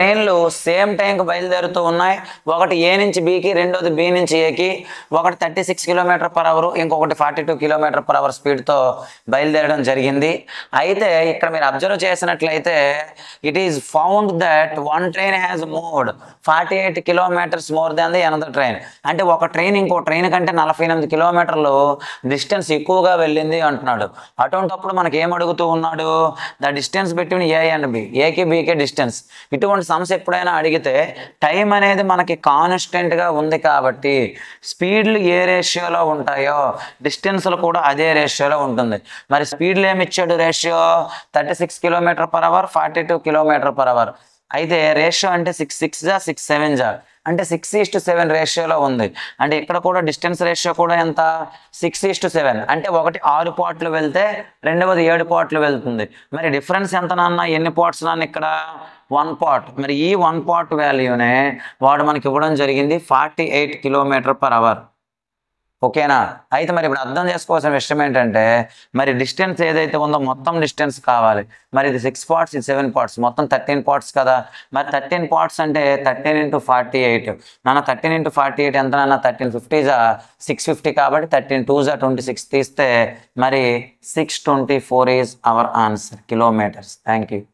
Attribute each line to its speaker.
Speaker 1: ట్రైన్లు సేమ్ టైంకి బయలుదేరుతూ ఉన్నాయి ఒకటి ఏ నుంచి బీకి రెండోది బి నుంచి ఏకి ఒకటి thirty six kilometer per hour ఇంకొకటి forty two kilometer per hour స్పీడ్తో బయలుదేరడం జరిగింది అయితే ఇక్కడ మీరు అబ్జర్వ్ చేసినట్లయితే it is found that one train has moved forty eight kilometers more than the another train అంటే ఒక ట్రైన్ ఇంకో ట్రైన్ కంటే నలభై ఎనిమిది కిలోమీటర్లు డిస్టెన్స్ ఎక్కువగా వెళ్ళింది అంటున్నాడు అటువంటప్పుడు మనకి ఏం అడుగుతూ ఉన్నాడు the distance between A and B ఏకి బీకే డిస్టెన్స్ ఇటువంటి సమస్య ఎప్పుడైనా అడిగితే టైం అనేది మనకి కాన్స్టెంట్గా ఉంది కాబట్టి స్పీడ్లు ఏ రేషియోలో ఉంటాయో డిస్టెన్స్లు కూడా అదే రేషియోలో ఉంటుంది మరి స్పీడ్లు ఏమి ఇచ్చాడు ratio thirty six kilometer per hour forty two kilometer per hour అయితే రేషియో అంటే సిక్స్ సిక్స్ జా సిక్స్ సెవెన్ జా అంటే సిక్స్ ఈస్ టు సెవెన్ రేషియోలో ఉంది అంటే ఇక్కడ కూడా డిస్టెన్స్ రేషియో కూడా ఎంత సిక్స్ ఈస్ టు సెవెన్ అంటే ఒకటి ఆరు పాట్లు వెళ్తే రెండవది ఏడు పాట్లు వెళ్తుంది మరి డిఫరెన్స్ ఎంత నాన్న ఎన్ని పాట్స్ నాన్న ఇక్కడ వన్ పాట్ మరి ఈ వన్ పాట్ వాల్యూనే వాడు మనకి ఇవ్వడం జరిగింది forty eight kilometer per hour ఓకేనా అయితే మరి ఇప్పుడు అర్థం చేసుకోవాల్సిన విషయం ఏంటంటే మరి డిస్టెన్స్ ఏదైతే ఉందో మొత్తం డిస్టెన్స్ కావాలి మరి ఇది సిక్స్ పార్ట్స్ ఇది సెవెన్ పార్ట్స్ మొత్తం థర్టీన్ పార్ట్స్ కదా మరి థర్టీన్ పార్ట్స్ అంటే థర్టీన్ ఇంటూ ఫార్టీ ఎయిట్ నాన్న థర్టీన్ ఇంటూ ఫార్టీ ఎయిట్ ఎంత నాన్న థర్టీన్ ఫిఫ్టీ జా సిక్స్ ఫిఫ్టీ కాబట్టి థర్టీన్ టూ జా ట్వంటీ సిక్స్ తీస్తే మరి six twenty four is our answer kilometres thank you